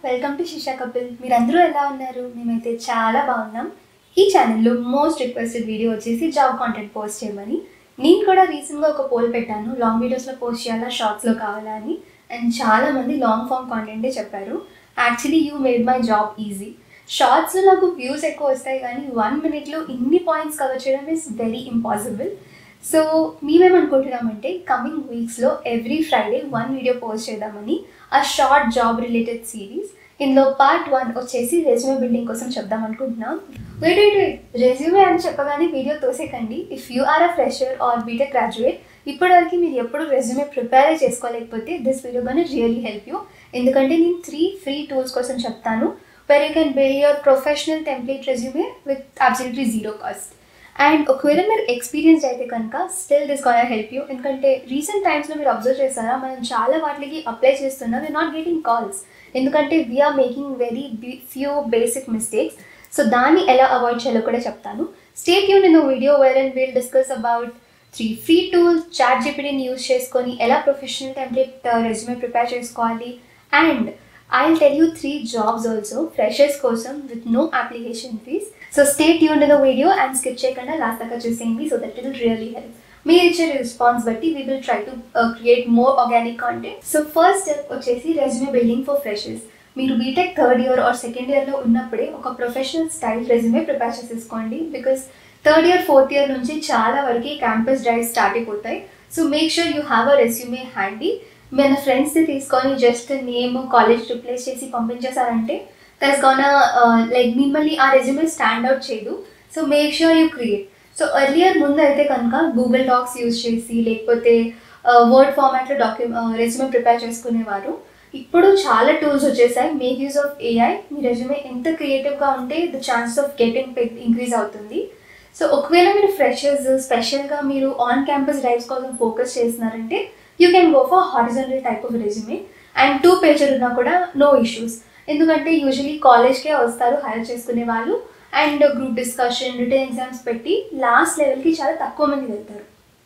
welcome to శిషా Kapil మీరందరూ ఎలా ఉన్నారు మేమైతే చాలా బాగున్నాం ఈ ఛానల్లో మోస్ట్ రిక్వెస్టెడ్ వీడియో వచ్చేసి జాబ్ కాంటెంట్ పోస్ట్ చేయమని నేను కూడా రీసెంట్గా ఒక పోల్ పెట్టాను లాంగ్ వీడియోస్లో పోస్ట్ చేయాలా షార్ట్స్లో కావాలా అని అండ్ చాలా మంది లాంగ్ ఫామ్ కాంటెంటే చెప్పారు actually you made my job easy షార్ట్స్లో నాకు వ్యూస్ ఎక్కువ వస్తాయి కానీ వన్ మినిట్లో ఇన్ని పాయింట్స్ కవర్ చేయడం ఇస్ వెరీ ఇంపాసిబుల్ సో మేమేమనుకుంటున్నామంటే కమింగ్ వీక్స్లో every Friday one video post చేద్దామని ఆ షార్ట్ జాబ్ రిలేటెడ్ సిరీస్ ఇందులో పార్ట్ వన్ వచ్చేసి రెజ్యూమే బిల్డింగ్ కోసం చెప్దాం అనుకుంటున్నాం వెయిట్ వెయిట్ వెయిట్ రెజ్యూమే అని చెప్పగానే వీడియో తోసేకండి if you are a fresher or BTech graduate ఇప్పటివరకు మీరు ఎప్పుడు రెజ్యూమే ప్రిపేర్ చేసుకోలేకపోతే దిస్ వీడియో కానీ రియలీ హెల్ప్ యూ ఎందుకంటే నేను త్రీ ఫ్రీ టూల్స్ కోసం చెప్తాను where you can build your professional template resume with absolutely zero cost and ఒకవేళ మీరు ఎక్స్పీరియన్స్ అయితే కనుక still this can help you ఎందుకంటే రీసెంట్ టైమ్స్లో మీరు అబ్జర్వ్ చేస్తారా మనం చాలా వాటికి అప్లై చేస్తున్నా వీ నాట్ గెటింగ్ కాల్స్ ఎందుకంటే we're making very few basic mistakes so దాన్ని ఎలా అవాయిడ్ చేయాలో కూడా చెప్తాను స్టేట్ యూన్ in video wear and will discuss about three free tools చాట్ జీపీటీని యూస్ చేసుకొని ఎలా ప్రొఫెషనల్ టెంప్లెట్ రెజ్యూమే ప్రిపేర్ చేసుకోవాలి and I tell you three jobs also freshers కోసం with no application fees so stay tune the video and skip చేయకుండా last దాకా చూసేయండి so that will really help మీరు ఇచ్చే రెస్పాన్స్ బట్టి we will try to create more organic content so first step వచ్చేసి resume building for freshers మీరు BTech third year or second ఇయర్లో ఉన్నప్పుడే ఒక ప్రొఫెషనల్ స్టైల్ రెజ్యూమే ప్రిపేర్ చేసేసుకోండి because third year fourth year నుంచి చాలా వరకు క్యాంపస్ డ్రైవ్ స్టార్ట్ అయిపోతాయి so make sure you have a resume handy మన ఫ్రెండ్స్ని తీసుకొని జస్ట్ నేమ్ కాలేజ్ రిప్లేస్ చేసి పంపించేశారంటే దట్స్ గోన్ లైక్ మిమ్మల్ని ఆ రెజ్యూమే స్టాండ్ అవుట్ చేయదు so make sure you create so earlier ముందు అయితే కనుక గూగుల్ డాక్స్ యూజ్ చేసి లేకపోతే వర్డ్ ఫార్మాట్లో డాక్యు రెజ్యూమే ప్రిపేర్ చేసుకునేవారు ఇప్పుడు చాలా టూల్స్ వచ్చేసాయి మేక్ యూజ్ ఆఫ్ ఏఐ మీ రెజ్యూమే ఎంత క్రియేటివ్గా ఉంటే the chance of getting pick increase అవుతుంది సో ఒకవేళ మీరు ఫ్రెషర్స్ స్పెషల్గా మీరు ఆన్ క్యాంపస్ డ్రైవ్స్ కోసం ఫోకస్ చేస్తున్నారంటే you can go for horizontal type of resume and two pager ఉన్నా కూడా నో ఇష్యూస్ ఎందుకంటే యూజువలీ కాలేజ్కే వస్తారు హైర్ చేసుకునే వాళ్ళు and group discussion written exams పెట్టి లాస్ట్ లెవెల్కి చాలా తక్కువ మంది వెళ్తారు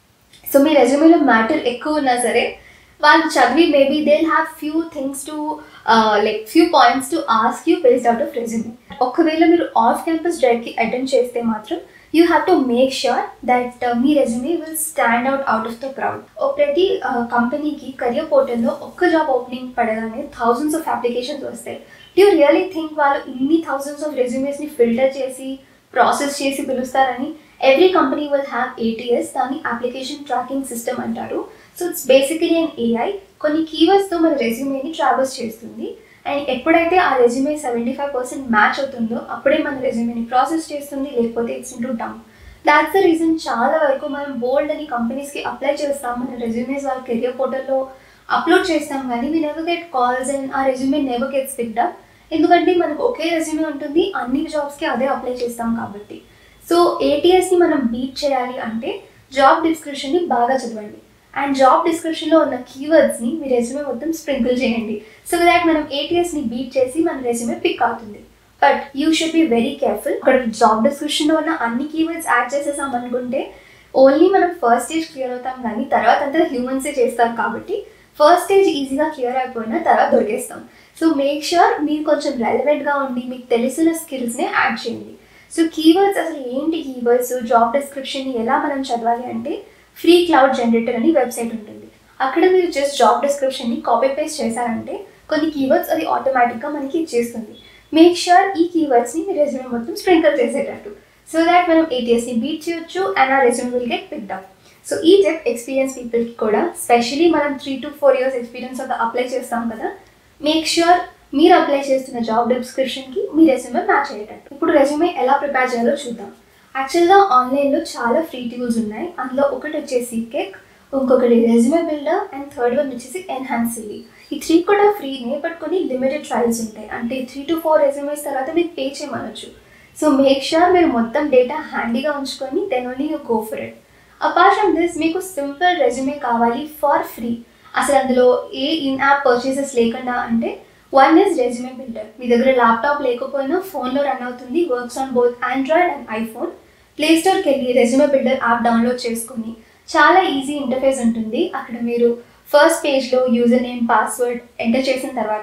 సో మీ రెజ్యూమేలో మ్యాటర్ ఎక్కువ ఉన్నా సరే వాళ్ళు చదివి maybe they have few things to like few points to ask you based out of resume ఒకవేళ మీరు ఆఫ్ క్యాంపస్ డ్రైవ్కి అటెండ్ చేస్తే మాత్రం you have to make sure that మీ resume will stand out out of the crowd ప్రతి కంపెనీకి career పోర్టల్లో ఒక్క జాబ్ ఓపెనింగ్ పడగానే థౌజండ్స్ ఆఫ్ అప్లికేషన్స్ వస్తాయి యూ రియలీ థింక్ వాళ్ళు ఇన్ని థౌజండ్స్ ఆఫ్ రెజ్యూమేస్ని ఫిల్టర్ చేసి ప్రాసెస్ చేసి పిలుస్తారని every company will have ATS దాన్ని అప్లికేషన్ ట్రాకింగ్ సిస్టమ్ అంటారు so it's basically and AI కొన్ని కీవర్డ్స్తో మన రెజ్యూమేని ట్రావెల్స్ చేస్తుంది అండ్ ఎప్పుడైతే ఆ resume seventy five percent match అవుతుందో అప్పుడే మన రెజ్యూమేని ప్రాసెస్ చేస్తుంది లేకపోతే it's into dump that's the reason చాలా వరకు మనం బోల్డ్ అని కంపెనీస్కి అప్లై చేస్తాం మన రెజ్యూమేస్ వాళ్ళ కెరియర్ పోర్టల్లో అప్లోడ్ చేస్తాం కానీ we never get calls and ఆ resume never gets picked up ఎందుకంటే మనకు ఒకే రెజ్యూమే ఉంటుంది అన్ని జాబ్స్కి అదే అప్లై చేస్తాం కాబట్టి సో ఏటీఎస్ని మనం బీట్ చేయాలి అంటే జాబ్ డిస్క్రిప్షన్ని బాగా చదవండి అండ్ జాబ్ డిస్క్రిప్షన్లో ఉన్న కీవర్డ్స్ని మీ రెజ్యూమే మొత్తం స్ప్రింకిల్ చేయండి సో దాట్ మనం ఏటీఎస్ని బీట్ చేసి మన రెజ్యూమే పిక్ అవుతుంది but you should be very careful అక్కడ జాబ్ డిస్క్రిప్షన్లో ఉన్న అన్ని కీవర్డ్స్ యాడ్ చేసేసాం అనుకుంటే ఓన్లీ మనం ఫస్ట్ స్టేజ్ క్లియర్ అవుతాం కానీ తర్వాత అంతా హ్యూమన్సే చేస్తాం కాబట్టి ఫస్ట్ స్టేజ్ ఈజీగా క్లియర్ అయిపోయినా తర్వాత దొరికేస్తాం సో మేక్ ష్యూర్ మీరు కొంచెం రెలవెంట్గా ఉండి మీకు తెలిసిన స్కిల్స్ని యాడ్ చేయండి సో కీవర్డ్స్ అసలు ఏంటి కీవర్డ్స్ జాబ్ డిస్క్రిప్షన్ని ఎలా మనం చదవాలి అంటే ఫ్రీ క్లౌడ్ జనరేటర్ అని వెబ్సైట్ ఉంటుంది అక్కడ మీరు జస్ట్ జాబ్ డిస్క్రిప్షన్ని కాపీ పేస్ట్ చేశారంటే కొన్ని కీవర్డ్స్ అది ఆటోమేటిక్గా మనకి ఇచ్చేస్తుంది మేక్ ష్యూర్ ఈ కీవర్డ్స్ని మీ రెజ్యూమే మొత్తం స్ప్రింకల్ చేసేటట్టు సో దాట్ మనం ఏటీఎస్ని బీట్ చేయొచ్చు అండ్ ఆ resume will get picked up so ఈ టిప్ ఎక్స్పీరియన్స్ పీపుల్కి కూడా స్పెషలీ మనం three to four years experience ఒక అప్లై చేస్తాం కదా మేక్ ష్యూర్ మీరు అప్లై చేస్తున్న జాబ్ డిస్క్రిప్షన్కి మీ రెజ్యూమే మ్యాచ్ అయ్యేటట్టు ఇప్పుడు రెజ్యూమే ఎలా ప్రిపేర్ చేయాలో చూద్దాం యాక్చువల్గా ఆన్లైన్లో చాలా ఫ్రీ టూల్స్ ఉన్నాయి అందులో ఒకటి వచ్చేసి కేక్ ఇంకొకటి resume builder and third one వచ్చేసి ఎన్హాన్స్ సిల్లీ ఈ త్రీ కూడా ఫ్రీనే బట్ కొన్ని లిమిటెడ్ ట్రయల్స్ ఉంటాయి అంటే త్రీ టు ఫోర్ రెజ్యూమేస్ తర్వాత మీకు పే చేయమనొచ్చు సో మేక్ షూర్ మీరు మొత్తం డేటా హ్యాండీగా ఉంచుకొని then only you go for it apart from this మీకు సింపుల్ రెజ్యూమే కావాలి ఫర్ ఫ్రీ అసలు అందులో ఏ ఇన్ యాప్ పర్చేసెస్ లేకుండా అంటే వన్ ఇస్ రెజ్యూమే బిల్డర్ మీ దగ్గర ల్యాప్టాప్ లేకపోయినా ఫోన్లో రన్ అవుతుంది works on both Android and iPhone play స్టోర్కి వెళ్ళి రెజ్యూమే బిల్డర్ యాప్ డౌన్లోడ్ చేసుకుని చాలా ఈజీ ఇంటర్ఫేస్ ఉంటుంది అక్కడ మీరు ఫస్ట్ పేజ్లో యూజర్ నేమ్ పాస్వర్డ్ ఎంటర్ చేసిన తర్వాత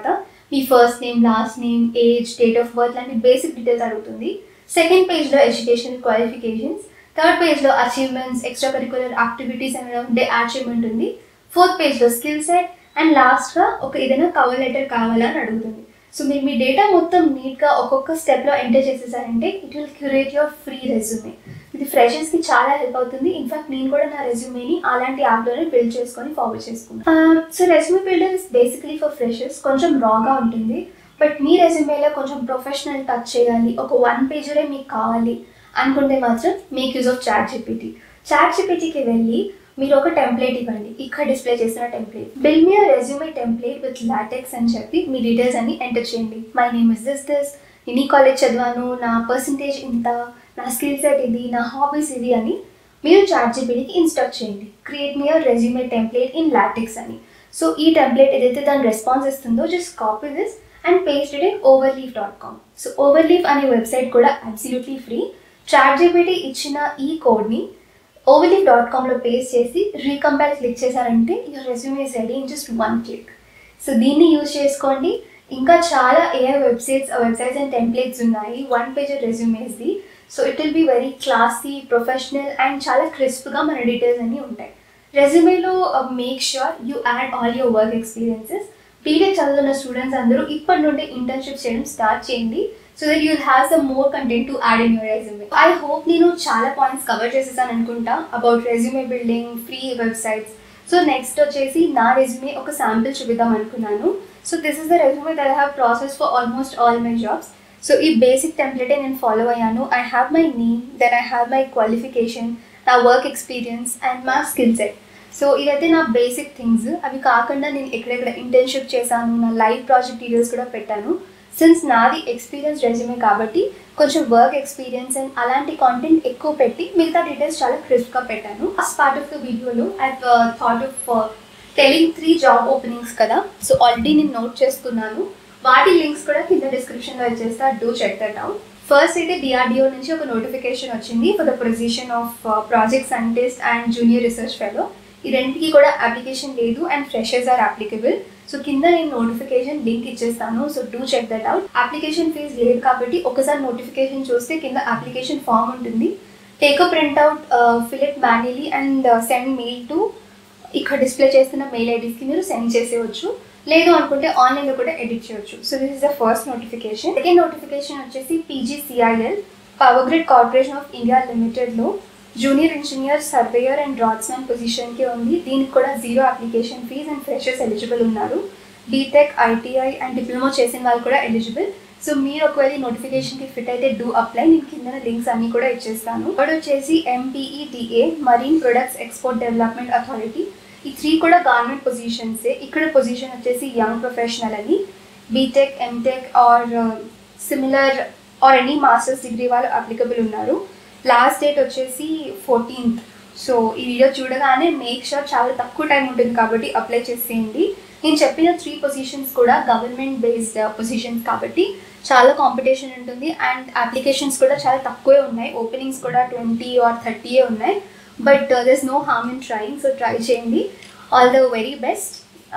మీ first name last name age date of birth లాంటి బేసిక్ డీటెయిల్స్ అడుగుతుంది సెకండ్ పేజ్లో ఎడ్యుకేషన్ క్వాలిఫికేషన్స్ థర్డ్ పేజ్లో అచీవ్మెంట్స్ ఎక్స్ట్రా కరికులర్ యాక్టివిటీస్ అనే డే అచీవ్మెంట్ ఉంది ఫోర్త్ పేజ్లో స్కిల్ సెట్ అండ్ లాస్ట్గా ఒక ఏదైనా కవర్ లెటర్ కావాలని అడుగుతుంది సో మీరు మీ డేటా మొత్తం నీట్గా ఒక్కొక్క స్టెప్లో ఎంటర్ చేసేసారంటే it will curate your free resume ఇది ఫ్రెషర్స్కి చాలా హెల్ప్ అవుతుంది ఇన్ఫాక్ట్ నేను కూడా నా రెజ్యూమేని అలాంటి యాప్లోనే బిల్డ్ చేసుకొని ఫార్వర్డ్ చేసుకున్నాను so resume builder is basically for freshers కొంచెం రాగా ఉంటుంది బట్ మీ రెజ్యూమేలో కొంచెం ప్రొఫెషనల్ టచ్ చేయాలి ఒక వన్ పేజరే మీకు కావాలి అనుకుంటే మాత్రం make use of ChatGPT చాట్ జీపీటీకి వెళ్ళి మీరు ఒక టెంప్లేట్ ఇవ్వండి ఇక్కడ డిస్ప్లే చేసిన టెంప్లేట్ బిల్ మీ రెజ్యూమే టెంప్లేట్ విత్ లాటెక్స్ అని చెప్పి మీ డీటెయిల్స్ అన్ని ఎంటర్ చేయండి my name is this this నేను ఈ కాలేజ్ చదివాను నా పర్సంటేజ్ ఇంత నా స్కిల్ సెట్ ఇది నా హాబీస్ ఇది అని మీరు చాట్ జీపీటీకి ఇన్స్ట్రక్ట్ చేయండి క్రియేట్ మీ రెజ్యూమే టెంప్లేట్ ఇన్ లాటెక్స్ అని సో ఈ టెంప్లెట్ ఏదైతే దాని రెస్పాన్స్ ఇస్తుందో just copy this and paste it in Overleaf dot com so Overleaf అనే వెబ్సైట్ కూడా అబ్సల్యూట్లీ ఫ్రీ చాట్ జీపీటీ ఇచ్చిన ఈ కోడ్ని ఓవర్లీఫ్ డాట్ కామ్లో పేస్ట్ చేసి రీకంపైల్ క్లిక్ చేశారంటే your resume is ready in just one click so దీన్ని యూజ్ చేసుకోండి ఇంకా చాలా AI websites websites and templates ఉన్నాయి వన్ పేజ్ రెజ్యూమేస్ది so it will be very classy professional and చాలా క్రిస్ప్గా మన డీటెయిల్స్ అన్నీ ఉంటాయి రెజ్యూమేలో make sure you add all your work experiences BTech చదువుతున్న స్టూడెంట్స్ అందరూ ఇప్పటి నుండి ఇంటర్న్షిప్ చేయడం స్టార్ట్ చేయండి so that you'll have some more content to add in your resume I hope నేను చాలా పాయింట్స్ కవర్ చేసేసాను అనుకుంటా about resume building free websites so next వచ్చేసి నా రెజ్యూమే ఒక శాంపిల్ చూపిద్దాం అనుకున్నాను so this is the resume that I have process for almost all my jobs so ఈ బేసిక్ టెంప్లెటే నేను ఫాలో అయ్యాను I have my name then I have my qualification నా work experience and my skill set so ఇవైతే నా basic things అవి కాకుండా నేను ఎక్కడెక్కడ ఇంటర్న్షిప్ చేశాను నా లైవ్ ప్రాజెక్ట్ డీటెయిల్స్ కూడా పెట్టాను సిన్స్ నాది ఎక్స్పీరియన్స్ రెజ్యూమే కాబట్టి కొంచెం వర్క్ ఎక్స్పీరియన్స్ అండ్ అలాంటి కాంటెంట్ ఎక్కువ పెట్టి మిగతా డీటెయిల్స్ చాలా క్రిస్ప్గా పెట్టాను ఫస్ట్ పార్ట్ ఆఫ్ ద వీడియోలో I thought of telling three job openings కదా సో ఆల్రెడీ నేను నోట్ చేసుకున్నాను వాటి లింక్స్ కూడా కింద డిస్క్రిప్షన్లో ఇచ్చేస్తా do check that out first అయితే డిఆర్డిఓ నుంచి ఒక నోటిఫికేషన్ వచ్చింది for the position of project scientist and junior research fellow ఈ రెండింటికి కూడా అప్లికేషన్ లేదు and freshers are applicable so కింద నేను నోటిఫికేషన్ లింక్ ఇచ్చేస్తాను so do check that out application fee లేదు కాబట్టి ఒకసారి నోటిఫికేషన్ చూస్తే కింద అప్లికేషన్ ఫామ్ ఉంటుంది take a printout fill up manually and send mail to ఇక్కడ డిస్ప్లే చేస్తున్న మెయిల్ ఐడీస్కి మీరు సెండ్ చేసేయచ్చు లేదు అనుకుంటే ఆన్లైన్లో కూడా ఎడిట్ చేయొచ్చు so this is the first notification second notification వచ్చేసి PGCIL power grid corporation of India లిమిటెడ్లో junior engineer surveyor and draughtsmen పొజిషన్కి ఉంది దీనికి కూడా zero application fee and freshers eligible ఉన్నారు బీటెక్ ఐటీఐ అండ్ డిప్లొమా చేసిన వాళ్ళు కూడా ఎలిజిబుల్ సో మీరు ఒకవేళ నోటిఫికేషన్కి ఫిట్ అయితే డూ అప్లై నేను కింద లింక్స్ అన్ని కూడా ఇచ్చేస్తాను ఇప్పుడు వచ్చేసి MPEDA marine products export development authority ఈ త్రీ కూడా గవర్నమెంట్ పొజిషన్సే ఇక్కడ పొజిషన్ వచ్చేసి యంగ్ ప్రొఫెషనల్ అని B Tech M Tech or similar or any masters degree వాళ్ళు అప్లికబుల్ ఉన్నారు లాస్ట్ డేట్ వచ్చేసి ఫోర్టీన్త్ సో ఈ వీడియో చూడగానే మేక్ షూర్ చాలా తక్కువ టైం ఉంటుంది కాబట్టి అప్లై చేసేయండి నేను చెప్పిన త్రీ పొజిషన్స్ కూడా గవర్నమెంట్ బేస్డ్ పొజిషన్స్ కాబట్టి చాలా కాంపిటీషన్ ఉంటుంది అండ్ అప్లికేషన్స్ కూడా చాలా తక్కువే ఉన్నాయి ఓపెనింగ్స్ కూడా ట్వంటీ ఆర్ థర్టీయే ఉన్నాయి but there's no harm in trying so try చేయండి all the very best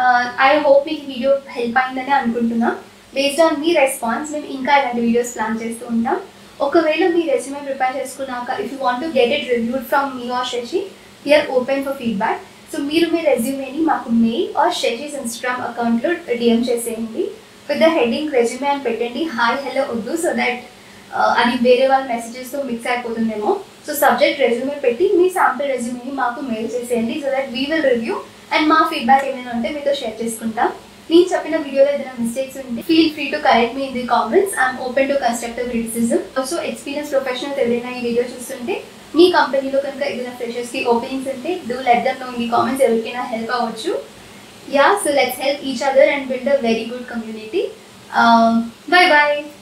I hope మీకు వీడియో హెల్ప్ అయిందని అనుకుంటున్నా బేస్డ్ ఆన్ మీ రెస్పాన్స్ మేము ఇంకా ఇలాంటి వీడియోస్ ప్లాన్ చేస్తూ ఉంటాం ఒకవేళ మీ రెజ్యూమే ప్రిపేర్ చేసుకున్నాక if you want to get it reviewed from me or Shashi we are open for feedback so మీరు మీ రెజ్యూమేని మాకు మెయిల్ ఆర్ శశిస్ ఇన్స్టాగ్రామ్ అకౌంట్లో డిఎం చేసేయండి విత్ ద హెడ్డింగ్ రెజ్యూమే అని పెట్టండి హాయ్ హలో వద్దు సో దట్ అది వేరే వాళ్ళ మెసేజెస్తో మిక్స్ అయిపోతుందేమో సో సబ్జెక్ట్ రెజ్యూమే పెట్టి మీ శాంపిల్ రెజ్యూమేని మాకు మెయిల్ చేసేయండి so that we will review and మా ఫీడ్బ్యాక్ ఏమైనా ఉంటే మీతో షేర్ చేసుకుంటాం నేను చెప్పిన వీడియోలో ఏదైనా మిస్టేక్స్ ఉంటే feel free to correct me in the comments I'm open to constructive criticism also experience professional ఎవరైనా ఈ వీడియో చూస్తుంటే మీ కంపెనీలో కనుక ఏదైనా ఫ్రెషర్స్కి ఓపెనింగ్స్ ఉంటే డూ లెట్ దమ్ నో ఈ కామెంట్స్ ఎవరికైనా హెల్ప్ అవ్వచ్చు yeah so let's help each other and build a very good community bye bye